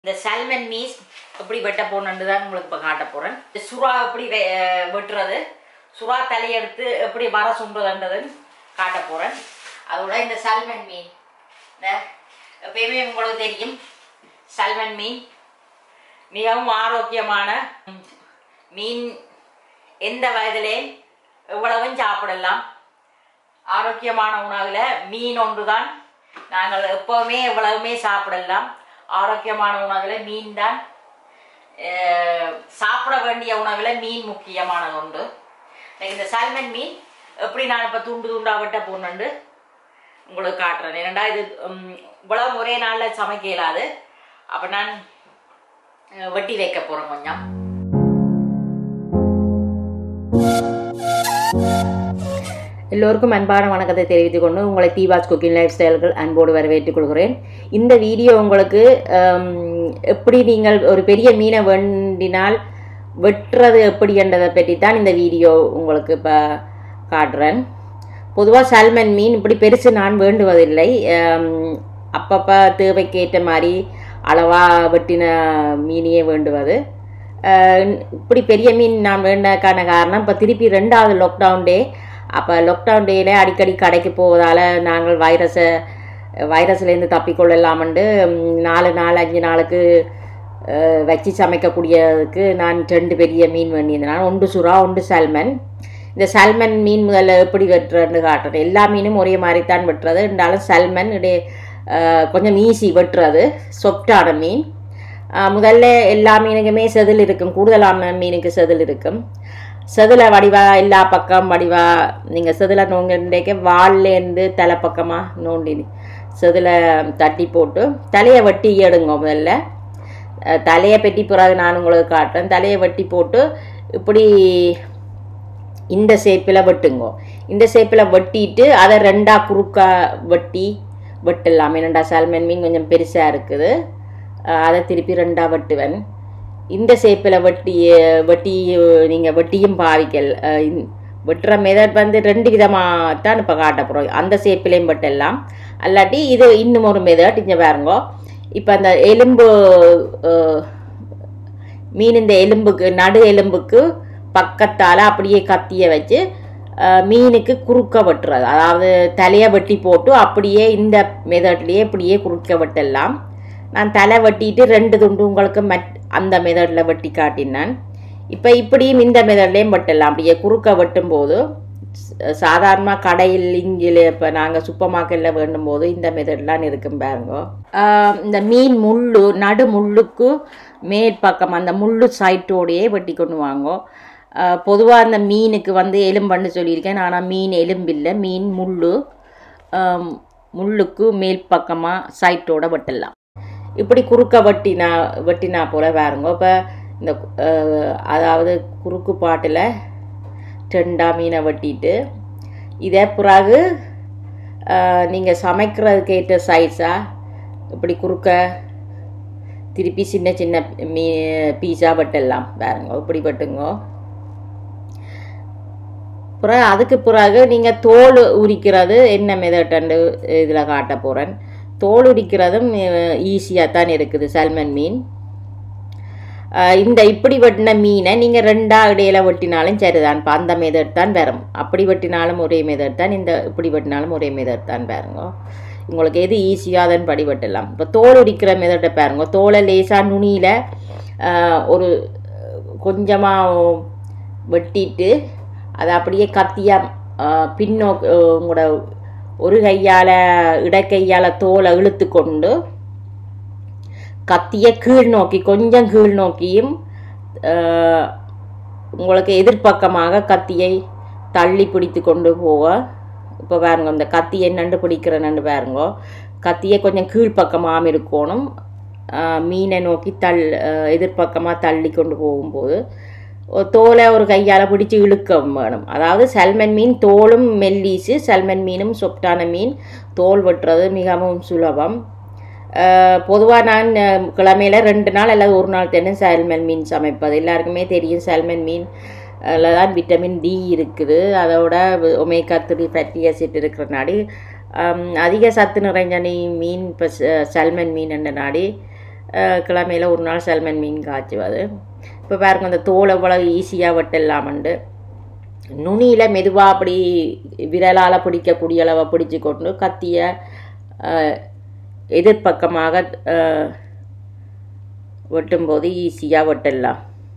இந்த salmon maize எப்படி வெட்ட போகணுன்னு தான் உங்களுக்கு இப்போ காட்ட போகிறேன் இந்த சுறா எப்படி வெ- வெட்டுறது சுறா தலையெடுத்து எப்படி வர சுண்டுறதுன்றதுன்னு காட்ட போகிறேன் அதோட இந்த சால்மன் மீன் இந்த எப்பயுமே உங்களுக்கு தெரியும் சால்மன் மீன் மிகவும் ஆரோக்கியமான ம், மீன் எந்த வயதிலே எவ்வளவும் சாப்பிடலாம் ஆரோக்கியமான உணவில் மீன் ஒன்று தான் நாங்கள் எப்போவுமே எவ்வளவுமே சாப்பிடலாம் ஆரோக்கியமான உணவில் மீன் தான் அஹ், சாப்பிட வேண்டிய உணவில் மீன் முக்கியமானது உண்டு எனக்கு இந்த சால்மன் மீன் எப்படி நான் இப்போ துண்டு துண்டா வெட்ட போகணுண்டு உங்களுக்கு காட்டுறேன் ஏன்னா இது ம், இவ்வளவு ஒரே நாளில் சமைக்க இயலாது அப்போ நான் அஹ், வெட்டி வைக்க போகிறேன் கொஞ்சம் எல்லோருக்கும் அன்பான வணக்கத்தை தெரிவித்துக் கொண்டு உங்களை தீபாஸ் குக்கிங் லைஃப் ஸ்டைல்கள் அன்போடு வரவேற்றுக் கொள்கிறேன் இந்த வீடியோ உங்களுக்கு ஹம், எப்படி நீங்கள் ஒரு பெரிய மீனை வேண்டினால் வெட்டுறது எப்படி என்றதை பற்றி தான் இந்த வீடியோ உங்களுக்கு இப்போ காட்டுறேன் பொதுவாக சால்மன் மீன் இப்படி பெருசு நான் வேண்டுவதில்லை ஹம், அப்பப்போ தேவைக்கேற்ற மாதிரி அளவாக வெட்டின மீனையே வேண்டுவது அஹ் இப்படி பெரிய மீன் நான் வேண்டக்கான காரணம் இப்போ திருப்பி ரெண்டாவது லாக்டவுன் டே அப்போ லாக்டவுன் டேல அடிக்கடி கடைக்கு போவதால் நாங்கள் வைரஸை வைரஸ்லேருந்து தப்பிக்கொள்ளலாமண்டு ம், நாலு நாள் அஞ்சு நாளுக்கு அஹ், வச்சு சமைக்கக்கூடியதுக்கு நான் ரெண்டு பெரிய மீன் வேண்டியிருந்தேன் ஒன்று சுறா ஒன்று சால்மன் இந்த சால்மன் மீன் முதல்ல எப்படி வெட்டுறதுன்னு காட்டுறேன் எல்லா மீனும் ஒரே மாதிரி தான் வெட்டுறது இருந்தாலும் சால்மன் இடே அஹ், கொஞ்சம் ஈஸி வெட்டுறது சொப்டான மீன் ஆஹ் முதல்ல எல்லா மீனுக்குமே செதில் இருக்கும் கூடுதலான மீனுக்கு செதில் இருக்கும் செதில வடிவா எல்லா பக்கம் வடிவா நீங்கள் செதில நோங்கிண்டேக்க வால்லேருந்து தலை பக்கமாக நோண்டி செதில தட்டி போட்டு தலையை வெட்டி எடுங்க முதல்ல அஹ் தலையை பெட்டி பிறகு நான் உங்களுக்கு காட்டுறேன் தலையை வெட்டி போட்டு இப்படி இந்த ஷேப்பில் வெட்டுங்கோ இந்த ஷேப்பில் வெட்டிட்டு அதை ரெண்டா குறுக்கா வெட்டி வெட்டலாம் ஏனண்டா சால்மன் மீன் கொஞ்சம் பெருசாக இருக்குது அஹ் அதை திருப்பி ரெண்டா வெட்டுவேன் இந்த ஷேப்பில் வெட்டி வெட்டி நீங்கள் வெட்டியும் பாவிக்கல் அஹ் இந்த- வெட்டுற மெதட் வந்து ரெண்டு விதமாக தான் இப்போ காட்ட போகிறோம் அந்த ஷேப்பிலையும் வெட்டலாம் அல்லாட்டி இது இன்னும் ஒரு மெதட் இங்கே பாருங்கோ இப்போ அந்த எலும்பு அஹ், மீன் இந்த எலும்புக்கு நடு எலும்புக்கு பக்கத்தால் அப்படியே கத்தியை வச்சு அஹ், மீனுக்கு குறுக்க வெட்டுறது அதாவது தலையை வெட்டி போட்டு அப்படியே இந்த மெதட்லேயே இப்படியே குறுக்க வெட்டலாம் நான் தலை வெட்டிட்டு ரெண்டு துண்டு உங்களுக்கு மட் அந்த மெதடில் வெட்டி காட்டினான் இப்போ இப்படியும் இந்த மெதட்லேயும் வெட்டலாம் அப்படியே குறுக்க வெட்டும்போது ச- சாதாரண கடையில் இங்கில் இப்போ நாங்கள் சூப்பர் மார்க்கெட்டில் வேண்டும் போது இந்த மெதட்லாம் இருக்கும் பாருங்க ஆஹ் இந்த மீன் முள்ளு நடு முள்ளுக்கு மேல் பக்கம் அந்த முள்ளு சைட்டோடையே வெட்டி கொண்டு வாங்கோ பொதுவாக அந்த மீனுக்கு வந்து எலும்புன்னு சொல்லியிருக்கேன் ஆனால் மீன் எலும்பில்லை மீன் முள்ளு ஆம், முள்ளுக்கு மேல் பக்கமாக சைட்டோட வெட்டலாம் இப்படி குறுக்க வெட்டினா வெட்டினா போல பாருங்க இப்போ இந்த அஹ், அதாவது குறுக்கு பாட்டில் ரெண்டா மீனை வெட்டிட்டு இதே பிறகு நீங்கள் சமைக்கிறதுக்கு ஏற்ற சைஸாக இப்படி குறுக்க திருப்பி சின்ன சின்ன மீ பீஸாக வெட்டலாம் பாருங்க இப்படி வெட்டுங்க பிறகு அதுக்கு பிறகு நீங்கள் தோல் உரிக்கிறது என்ன மெதட்டண்டு இதில் காட்ட போகிறேன் தோல் உரிக்கிறதும் ஈஸியாக தான் இருக்குது சல்மன் மீன் அஹ் இந்த இப்படி வெட்டின மீனை நீங்கள் ரெண்டா இடையில வெட்டினாலும் சரிதான் இப்போ அந்த மெதட் தான் வரும் அப்படி வெட்டினாலும் ஒரே மெதட் தான் இந்த இப்படி வெட்டினாலும் ஒரே மெதட் தான் பாருங்க உங்களுக்கு எது ஈஸியாக அதன் படி வெட்டலாம் இப்போ தோல் உரிக்கிற மெதட்டை பாருங்க தோலை லேசாக நுனியில் ஒரு கொஞ்சமாக வெட்டிட்டு அதை அப்படியே கத்தியாக பின்னோக்கு அஹ் உங்களோட ஒரு கையால் இடக்கையால் தோலை இழுத்து கொண்டு கத்தியை கீழ் நோக்கி கொஞ்சம் கீழ் நோக்கியும் அஹ், உங்களுக்கு எதிர்ப்பக்கமாக கத்தியை தள்ளி பிடித்து கொண்டு போக இப்போ பாருங்க இந்த கத்தி என்னண்டு பிடிக்கிறேன்னு பாருங்க கத்தியை கொஞ்சம் கீழ்ப்பக்கமாக இருக்கணும் அஹ், மீனை நோக்கி தள் அஹ், எதிர்ப்பக்கமாக தள்ளி கொண்டு போகும்போது ஒரு தோலை ஒரு கையால் பிடிச்சி இழுக்க வேணும் அதாவது சல்மன் மீன் தோலும் மெல்லீஸு சல்மன் மீனும் சொப்டான மீன் தோல் வெட்டுறது மிகவும் சுலபம் பொதுவாக நான் அஹ், கிழமையில ரெண்டு நாள் அல்லது ஒரு நாள் தினம் சால்மன் மீன் சமைப்பது எல்லாருக்குமே தெரியும் சால்மன் மீன் அதில் தான் விட்டமின் டி இருக்குது அதோட ஒமேகா த்ரீ ஃபேட்டி ஆசிட் இருக்கிறனாடி ஆம், அதிக சத்து நிறைஞ்ச நீ மீன் இப்போ சல்மன் மீன் என்ற நாடி கிழமையில் ஒரு நாள் சல்மன் மீன் காய்ச்சுவது இப்போ பாருங்க அந்த தோல் எவ்வளோ ஈஸியாக வெட்டலாமண்டு நுனியில் மெதுவாக அப்படி விரலால் பிடிக்கக்கூடிய அளவை பிடிச்சு கொண்டு கத்தியை அஹ், எதிர்பக்கமாக அஹ், வெட்டும்போது ஈஸியாக வெட்டலாம்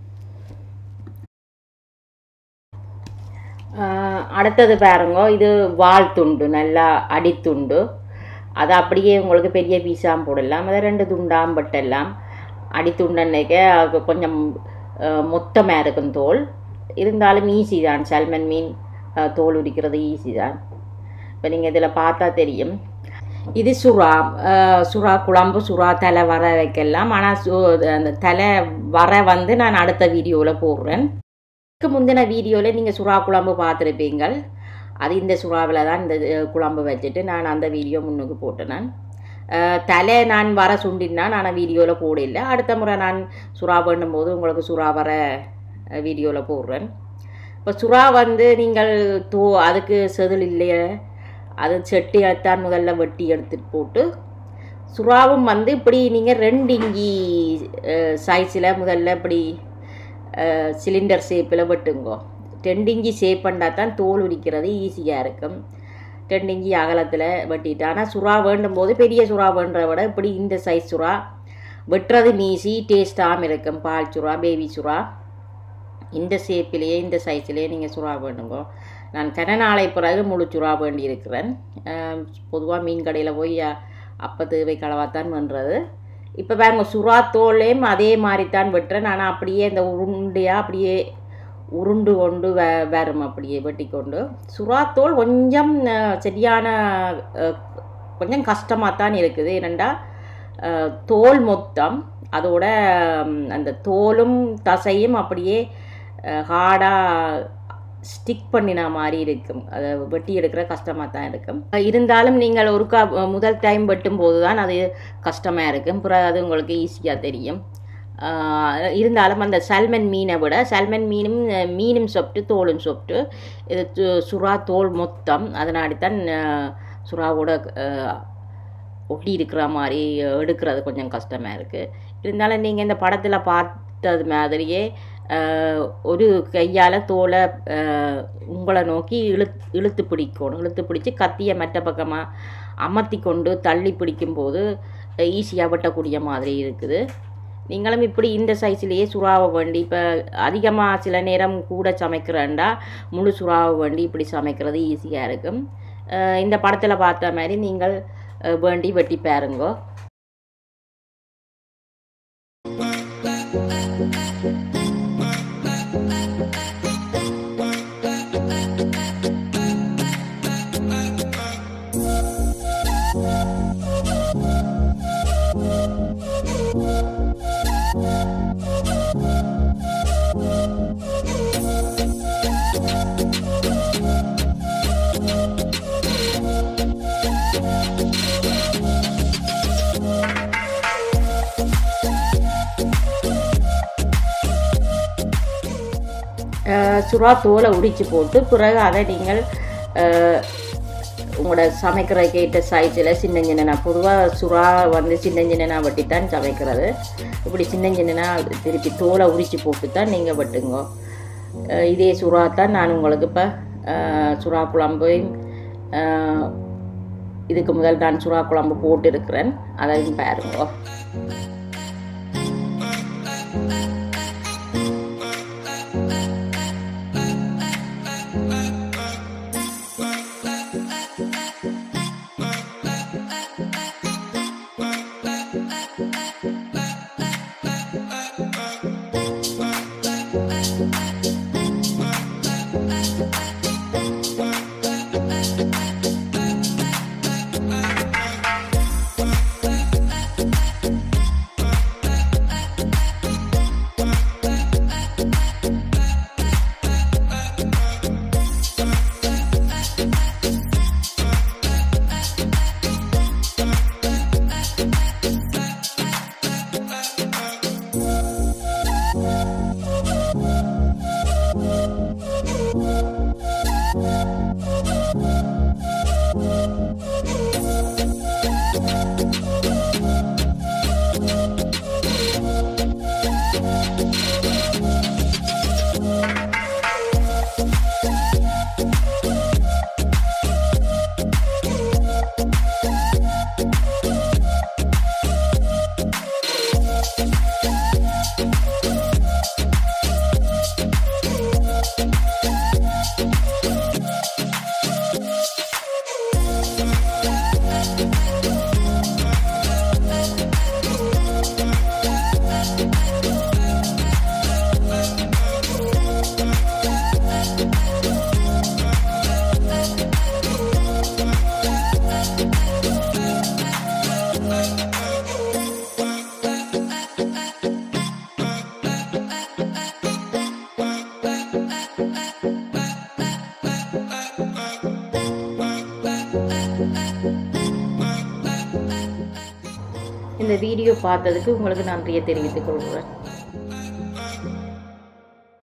ஆஹ் அடுத்தது பாருங்க இது வால் துண்டு நல்லா அடித்துண்டு அது அப்படியே உங்களுக்கு பெரிய பீஸாம் போடலாம் அதை ரெண்டு துண்டாம் பட்டெல்லாம் அடித்துண்டன்னைக்க அது கொஞ்சம் மொத்தமாக இருக்கும் தோல் இருந்தாலும் ஈஸி தான் சல்மன் மீன் ஆஹ் தோல் உரிக்கிறது ஈஸி தான் இப்போ நீங்கள் இதில் பார்த்தா தெரியும் இது சுறா ஆஹ் சுறா குழம்பு சுறா தலை வர வைக்கலாம் ஆனால் சு அந்த தலை வர வந்து நான் அடுத்த வீடியோவில் போடுறேன் இதுக்கு முந்தின வீடியோவில் நீங்கள் சுறா குழம்பு பார்த்துருப்பீங்கள் அது இந்த சுறாவில் தான் இந்த அஹ், குழம்பு வச்சுட்டு நான் அந்த வீடியோ முன்னுக்கு போட்டேன் நான் அஹ், தலை நான் வர சுண்டினா நான் வீடியோவில் போடல அடுத்த முறை நான் சுறா பண்ணும்போது உங்களுக்கு சுறா வர வீடியோவில் போடுறேன் இப்போ சுறா வந்து நீங்கள் தோ அதுக்கு செதில் இல்லையே அது செட்டி தான் முதல்ல வெட்டி எடுத்துட்டு போட்டு சுறாவும் வந்து இப்படி நீங்கள் ரெண்டு இஞ்சி சைஸில் முதல்ல இப்படி சிலிண்டர் ஷேப்பில் வெட்டுங்கோ ரெண்டு இஞ்சி ஷேப் பண்ணால் தான் தோல் உரிக்கிறது ஈஸியாக இருக்கும் ரெண்டு இஞ்சி அகலத்தில் வெட்டிட்டு ஆனால் சுறா வேண்டும் போது பெரிய சுறா வேண்டதை விட இப்படி இந்த சைஸ் சுறா வெட்டுறது ஈஸி டேஸ்டாகவும் இருக்கும் பால் சுறா பேபி சுறா இந்த ஷேப்பிலேயே இந்த சைஸ்லேயே நீங்கள் சுறா வேணுங்கோ நான் கன நாளை பிறகு முழு சுறா வேண்டி இருக்கிறேன் பொதுவாக மீன் கடையில் போய் அ- அப்போ தேவை களவாத்தான் பண்ணுறது இப்போ பாருங்க சுறா தோலையும் அதே மாதிரி தான் வெட்டுறேன் ஆனால் அப்படியே இந்த உருண்டையாக அப்படியே உருண்டு கொண்டு வ வரும் அப்படியே வெட்டி கொண்டு சுறா தோல் கொஞ்சம் அஹ், சரியான அஹ், கொஞ்சம் கஷ்டமாக தான் இருக்குது ஏனெண்டா அஹ், தோல் மொத்தம் அதோட ம், அந்த தோலும் தசையும் அப்படியே ஹார்டாக ஸ்டிக் பண்ணின மாதிரி இருக்கும் அதை வெட்டி எடுக்கிற கஷ்டமாக தான் இருக்கும் இருந்தாலும் நீங்கள் ஒருக்கா முதல் டைம் வெட்டும் போது தான் அது கஷ்டமாக இருக்கும் பிறகு அது உங்களுக்கு ஈஸியாக தெரியும் ஆஹ் இருந்தாலும் அந்த சல்மன் மீனை விட சல்மன் மீனும் அஹ், மீனும் சொப்ட்டு தோலும் சொப்ட்டு இது து- சுறா தோல் மொத்தம் அதனாடி தான் அஹ், சுறாவோட அஹ், ஒட்டி இருக்கிற மாதிரி எடுக்கிறது கொஞ்சம் கஷ்டமாக இருக்குது இருந்தாலும் நீங்கள் இந்த படத்தில் பார்த்தது மாதிரியே ஆஹ், ஒரு கையால் தோலை ஆஹ், உங்களை நோக்கி இழுத் இழுத்து பிடிக்கணும் இழுத்து பிடிச்சி கத்தியை மற்ற பக்கமாக அமர்த்தி கொண்டு தள்ளி பிடிக்கும்போது ஈஸியாக வெட்டக்கூடிய மாதிரி இருக்குது நீங்களும் இப்படி இந்த சைஸ்லேயே சுறாவை வேண்டி இப்போ அதிகமாக சில நேரம் கூட சமைக்கிறேன்டா முழு சுறாவை வேண்டி இப்படி சமைக்கிறது ஈஸியாக இருக்கும் ஆஹ், இந்த படத்தில் பார்த்த மாதிரி நீங்கள் அஹ், வேண்டி வெட்டி பாருங்கோ அஹ், சுறா தோலை உரித்து போட்டு பிறகு அதை நீங்கள் அஹ், உங்களோட சமைக்கிற கேட்ட சைஸில் சின்ன சின்னனா பொதுவாக சுறா வந்து சின்ன சின்னனா வெட்டித்தான் சமைக்கிறது இப்படி சின்ன சின்னனா திருப்பி தோலை உரித்து போட்டு தான் நீங்கள் வெட்டுங்க அஹ், இதே சுறா தான் நான் உங்களுக்கு இப்போ சுறா குழம்பு அஹ், இதுக்கு முதல் நான் சுறா குழம்பு போட்டு இருக்கிறேன் அதையும் பாருங்க இந்த வீடியோ பார்த்ததுக்கு உங்களுக்கு நன்றியை தெரிவித்துக் கொள்கிறேன்